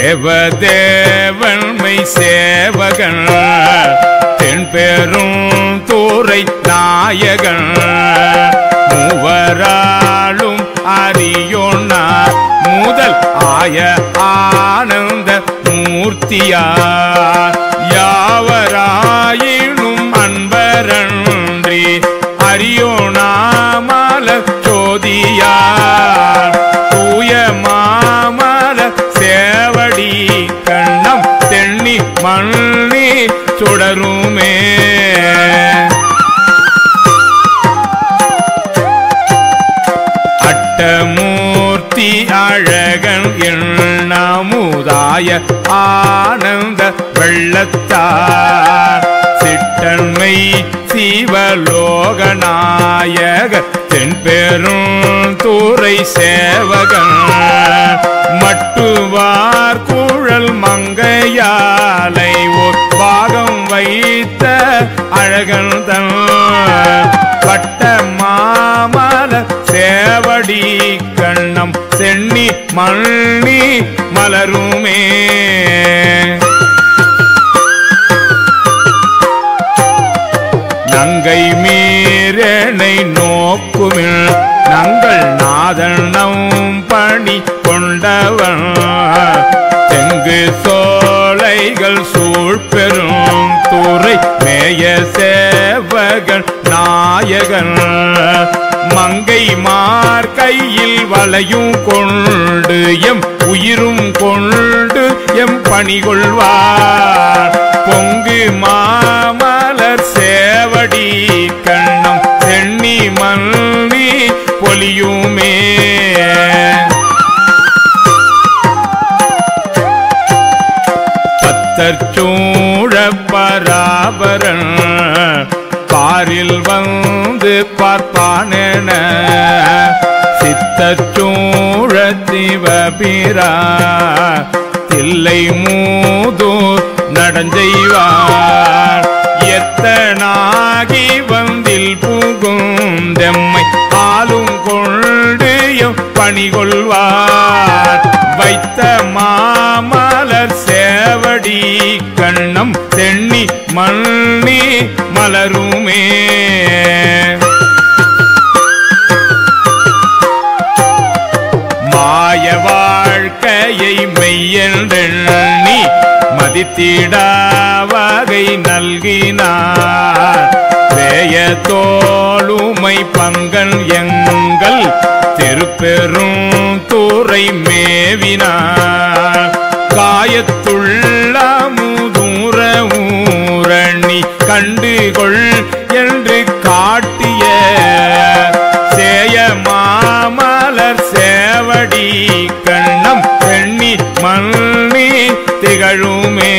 தேவதேவன்மை சேவகன் தென்பெரும் தூரை நாயகன் மூவராளும் அறியோனா முதல் ஆய ஆனந்த மூர்த்தியார் யாவராயினும் அன்பரன்றி அறியோணாமல சோதியார் தூய மாமல சேவடி கண்ணம் தெண்ணி மண்ணி சுடருமே அட்டமூர்த்தி அழகன் எண்ணமுதாய ஆனந்த வெள்ளத்தார் சிட்டன்மை சிவலோகநாயக தென்பெரும் தூரை சேவகன் மட்டுவார் குழல் மங்கையாலை ஒரு பாகம் வைத்த அழகன் தன் பட்ட மாமல சேவடி கண்ணம் சென்னி மண்ணி மலருமே நங்கை மீறனை நோக்குமில் நங்கள் நாதனம் பணி கொண்டவன் தெங்கு சோலைகள் சூழ்பெரும் துறை மேய சேவகன் நாயகன் மங்கை மார் கையில் வளையும் கொண்டு எம் உயிரும் கொண்டு எம் பணி கொள்வார் பொங்கு மாமலர் சேவடி கண்ணம் சென்னி மல்லி பொலியுமே பத்தற்சூழ பராபரன் பாரில் வந்து பார்ப்பானென சித்தச்சூழ சிவபிரா தில்லை மூதூர் நடஞ்செய்வார் எத்தனாகி வந்தில் புகுந்தெம்மை ஆளும் கொண்டு எம் பணி கொள்வார் வைத்த மாமலர் சேவடி கண்ணம் சென்னி மண்ணி மலருமே மாய வாழ்க்கையை மெய்யென்றெண்ணி மதித்திடா வகை நல்கினார் வேய தோளுமை பங்கன் எங்கள் திருப்பெரும் தூரை மேவினார் காயத்துள்ள முதூர ஊரணி கண்டுகொள் என்று காட்டிய சேய மாமலர் சேவடி கண்ணம் பெண்ணி மண்ணி திகழுமே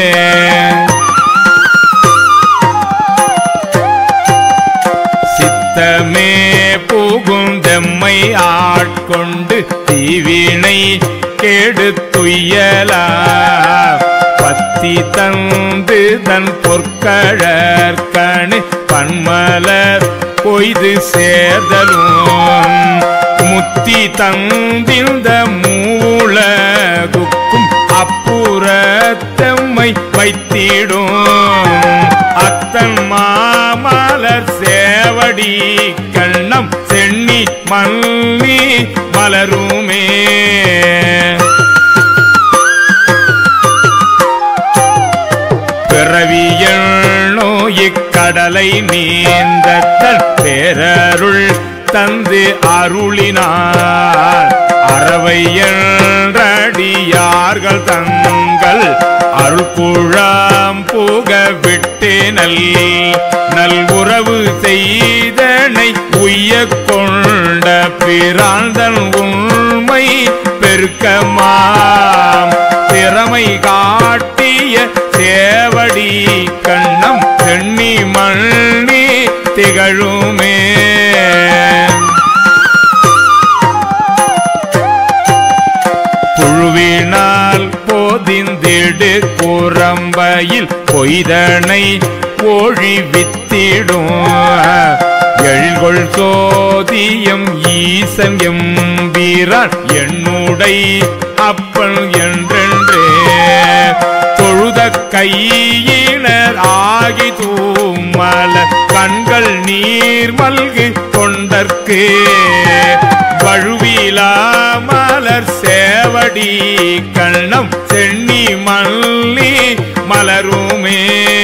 சித்தமே புகுந்தெம்மை ஆட்கொண்டு தீவினை கெடுத்துயலா பத்தி தந்து தன் பொற்கழற்கணு பன்மலர் கொய்து சேர்தலும் முத்தி தந்திந்த மூலகுக்கும் அப்புறத்தம்மை வைத்திடும் அத்தன் மாமலர் சேவடி கண்ணம் சென்னி மல்லி மலருமே பிறவியல் நோயிக்கடலை நீந்த தன் பேரருள் தந்து அருளினார் அறவையடியார்கள் தங்கள் அருள்குழாம் புக விட்டு நல் நல் உறவு செய்தனை உய்ய கொண்ட பிராந்தன் உண்மை பெருக்கமாம் திறமை காட்டிய சேவடி கண்ணம் சென்னி மண்ணி திகழுமே புழுவினால் போதிந்திடு குரம்பையில் பொய்தனை ஒழிவித்திடும் எழ்கொள் சோதியம் ஈசன் எம்பீரான் என்னுடை அப்பன் என்றென்றே கையினர் ஆகி தூமல கண்கள் நீர் மல்கு கொண்டற்கு வழுவிலா மலர் சேவடி கண்ணம் சென்னி மல்லி மலருமே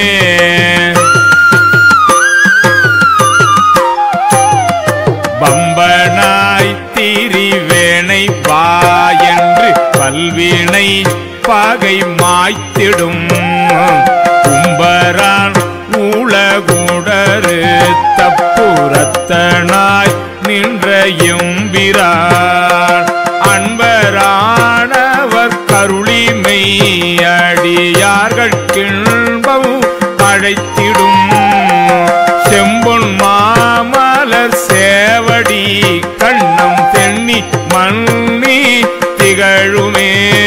பம்பனாய் திரிவேணை வாயென்று பல்வினை பகை மாய்த்திடும் கும்பரான் உலகுடரு தப்புரத்தனாய் நின்ற எம்பிரான் அன்பரானவர் கருளிமை அடியார்கள் கிண்பம் அழைத்திடும் செம்பொன் மாமலர் சேவடி கண்ணம் தென்னி மண்ணி திகழுமே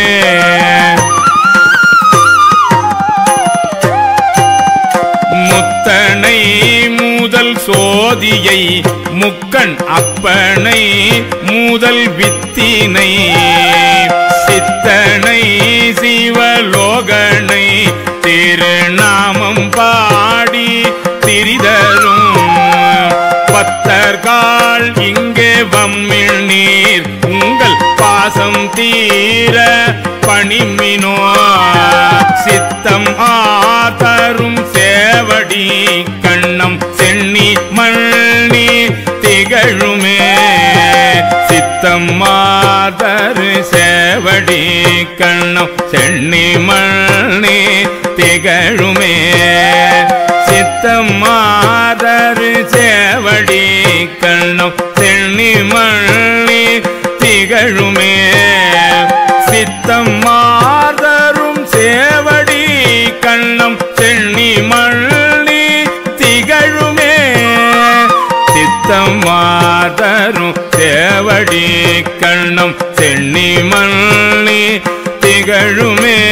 முத்தனை முதல் சோதியை முக்கண் அப்பனை முதல் வித்தினை சித்தனை சிவலோகனை திருநாமம் பாடி திரிதரும் பத்தர்கால் இங்கே வம்மில் நீர் உங்கள் பாசம் தீர பணிமினோ சித்தம் ஆதரும் சேவடி கண்ணம் சென்னி மண்ணி திகழுமே சித்தம் மாதரு சேவடி கண்ணம் சென்னி மண்ணி திகழுமே சித்தம் மாதரு சேவடி கண்ணம் சென்னி மண்ணி திகழுமே சித்தம் மாதரும் சேவடி கண்ணம் சென்னி மண்ணி திகழுமே சித்தம் மாதரும் சேவடி கண்ணம் சென்னி மண்ணி திகழுமே